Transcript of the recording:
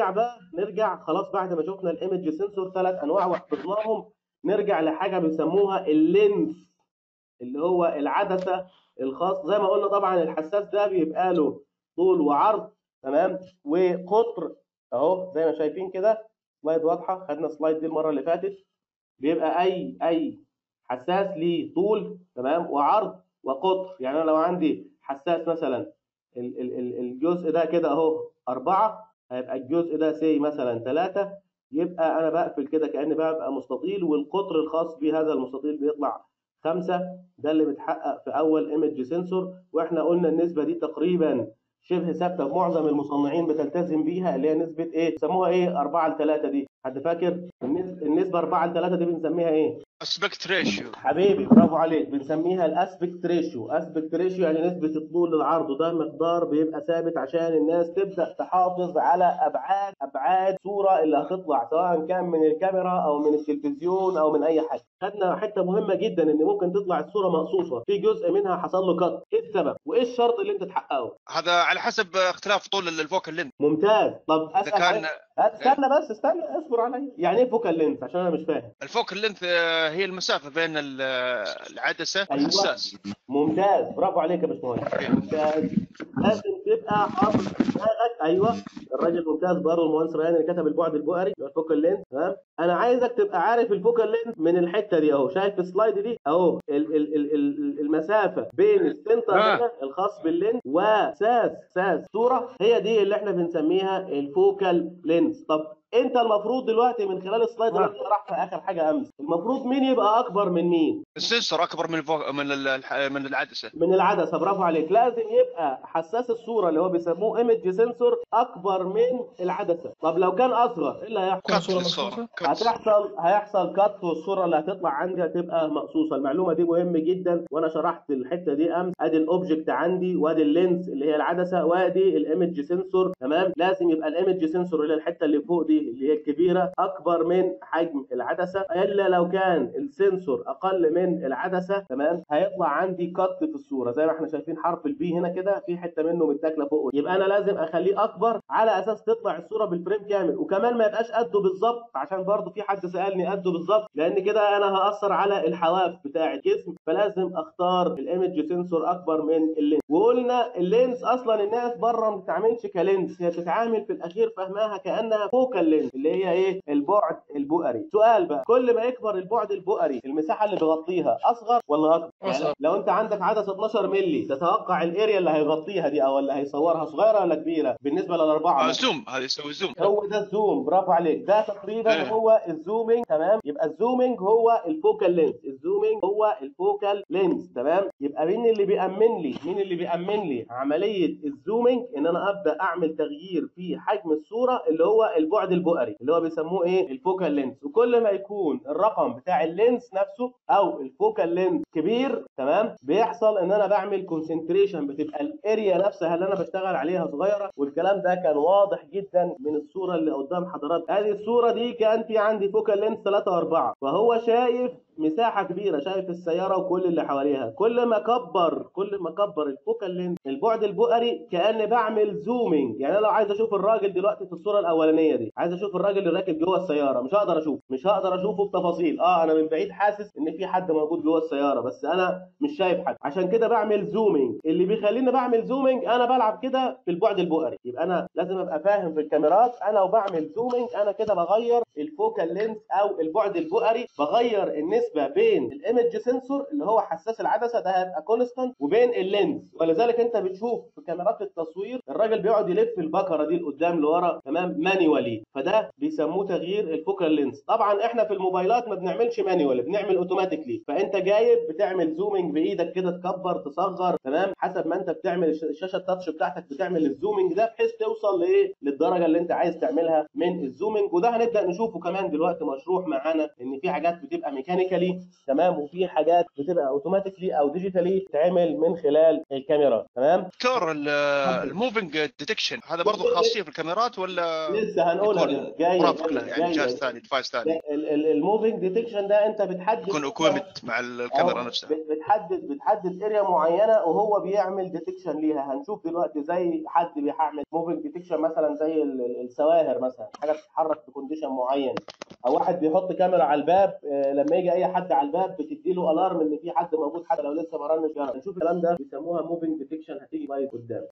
نرجع بقى نرجع خلاص بعد ما شفنا الايمج سنسور ثلاث انواع وحفظناهم نرجع لحاجه بيسموها اللينس اللي هو العدسه الخاص زي ما قلنا طبعا الحساس ده بيبقى له طول وعرض تمام وقطر اهو زي ما شايفين كده سلايد واضحه خدنا سلايد دي المره اللي فاتت بيبقى اي اي حساس ليه طول تمام وعرض وقطر يعني انا لو عندي حساس مثلا ال- ال- ال- الجزء ده كده اهو أربعة هيبقى الجزء ده سي مثلا ثلاثة يبقى أنا بقفل كده كأني ببقى مستطيل والقطر الخاص بهذا المستطيل بيطلع خمسة ده اللي بيتحقق في أول ايمج سنسور وإحنا قلنا النسبة دي تقريبا شبه ثابتة معظم المصنعين بتلتزم بيها اللي هي نسبة إيه؟ بيسموها إيه؟ 4 ل 3 دي حد فاكر؟ النسبة, النسبة 4 ل 3 دي بنسميها إيه؟ اسبكت ريشيو حبيبي برافو عليك بنسميها الاسبكت ريشيو اسبكت ريشيو يعني نسبه الطول للعرض وده مقدار بيبقى ثابت عشان الناس تبدا تحافظ على ابعاد ابعاد صوره اللي هتطلع سواء كان من الكاميرا او من التلفزيون او من اي حاجه خدنا حته مهمه جدا ان ممكن تطلع الصوره مقصوصه في جزء منها حصل له كت ايه السبب وايه الشرط اللي انت تحققه هذا على حسب اختلاف طول الفوكال لينث ممتاز طب اذا اسال كان عليك. استنى بس استنى اصبر عليا يعني ايه فوكال لينث عشان انا مش فاهم الفوكال لينث هي المسافه بين ال- العدسه أيوة. والحساس ممتاز برافو عليك يا باشمهندس ممتاز لازم تبقى حاطط في دماغك ايوه الراجل ممتاز برضه المهندس ريان اللي كتب البعد البؤري اللي هو الفوكال لينث تمام انا عايزك تبقى عارف الفوكال لينث من الحته دي اهو شايف السلايد دي اهو ال- ال- ال- ال- المسافه بين السنتر آه. هنا الخاص باللينث وساس ساس صوره هي دي اللي احنا بنسميها الفوكال لينث طب انت المفروض دلوقتي من خلال السلايد اللي آه. انت شرحتها اخر حاجه امس المفروض مين يبقى اكبر من مين السنسور اكبر من الفو... من ال- الح- من العدسه من العدسه برافو عليك لازم يبقى حساس الصوره اللي هو بيسموه ايمج سنسور اكبر من العدسه طب لو كان اصغر ايه اللي هيحصل كات صورة للصوره مقصوصة؟ كات. هتحصل هيحصل كات والصوره اللي هتطلع عندي هتبقى مقصوصه المعلومه دي مهمه جدا وانا شرحت الحته دي امس ادي الاوبجكت عندي وادي اللينس اللي هي العدسه وادي الايمج سنسور تمام لازم يبقى الايمج سنسور اللي هي الحته اللي فوق دي اللي هي الكبيره اكبر من حجم العدسه الا لو كان السنسور اقل من العدسه تمام هيطلع عندي كات في الصوره زي ما احنا شايفين حرف البي هنا كده في حته منه متاكله فوق يبقى انا لازم اخليه اكبر على اساس تطلع الصوره بالفريم كامل وكمان ما يبقاش قده بالظبط عشان برضو في حد سالني قده بالظبط لان كده انا هاثر على الحواف بتاع الجسم فلازم اختار الايمج سنسور اكبر من اللينس وقلنا اللينس اصلا الناس بره ما بتتعاملش كلينس هي بتتعامل في الاخير فهمها كانها فوكال لينس اللي هي ايه البعد البؤري سؤال بقى كل ما يكبر البعد البؤري المساحه اللي بيغطيها اصغر ولا اكبر يعني أصغر. لو انت عندك عدسه 12 مللي تتوقع الاريا اللي هيغطيها دي او اللي هيصورها صغيره ولا كبيره بالنسبه للاربعه آه، مثلاً؟ زوم هذا يسوي زوم هو ده الزوم برافو عليك ده تقريبا إيه. هو الزومينج تمام يبقى الزومينج هو الفوكال لينس الزومينج هو الفوكال لينس تمام يبقى مين اللي بيأمن لي مين اللي بيأمن لي عمليه الزومينج ان انا ابدا اعمل تغيير في حجم الصوره اللي هو البعد البؤري اللي هو بيسموه ايه الفوكال لينس وكل ما يكون الرقم بتاع اللينس نفسه او الفوكال لينس كبير تمام بيحصل ان انا بعمل كونسنتريشن بتبقى الاريا نفسها اللي انا بشتغل عليها صغيره والكلام ده كان واضح جدا من الصوره اللي قدام حضرتك هذه الصوره دي كان في عندي فوكال لينس 3 و4 وهو شايف مساحه كبيره شايف السياره وكل اللي حواليها كل ما كبر كل ما كبر الفوكال لينس البعد البؤري كاني بعمل زومينج يعني انا لو عايز اشوف الراجل دلوقتي في الصوره الاولانيه دي عايز اشوف الراجل اللي راكب جوه السياره مش هقدر اشوف مش هقدر اشوفه بتفاصيل اه انا من بعيد حاسس ان في حد موجود جوه السياره بس انا مش شايف حد عشان كده بعمل زومينج اللي بيخليني بعمل زومينج انا بلعب كده في البعد البؤري يبقى انا لازم ابقى فاهم في الكاميرات انا وبعمل زومينج انا كده بغير الفوكال لينس او البعد البؤري بغير النسبه بين الايمج سنسور اللي هو حساس العدسه ده هيبقى كونستانت وبين اللينس ولذلك انت بتشوف في كاميرات التصوير الراجل بيقعد يلف البكره دي لقدام لورا تمام مانيوالي فده بيسموه تغيير الفوكال لينس طبعا احنا في الموبايلات ما بنعملش مانيوال بنعمل اوتوماتيكلي فانت جايب بتعمل زومينج بايدك كده تكبر تصغر تمام حسب ما انت بتعمل الش- الشاشه التاتش بتاعتك بتعمل الزومينج ده بحيث توصل لايه للدرجه اللي انت عايز تعملها من الزومينج وده هنبدا نشوفه كمان دلوقتي مشروح معانا ان في حاجات بتبقى ميكانيكالي تمام وفي حاجات بتبقى اوتوماتيكلي او ديجيتالي تعمل من خلال الكاميرا تمام دكتور الموفينج ديتكشن هذا برضه خاصيه في الكاميرات ولا لسه هنقولها يكون جاي مرافق له يعني جاي- جهاز ثاني ديفايس ثاني الموفينج ديتكشن ده انت بتحدد يكون اكويبمنت مع الكاميرا أهو نفسها بت- بتحدد بتحدد اريا معينه وهو بيعمل ديتكشن ليها هنشوف دلوقتي زي حد بيعمل موفينج ديتكشن مثلا زي ال- ال- السواهر مثلا حاجه بتتحرك في كونديشن معين او واحد بيحط كاميرا على الباب آه، لما يجي اي حد على الباب بتدي له الارم ان في حد موجود حتى لو لسه ما رنش جرس هنشوف الكلام ده بيسموها موفينج ديتكشن هتيجي بايظ قدام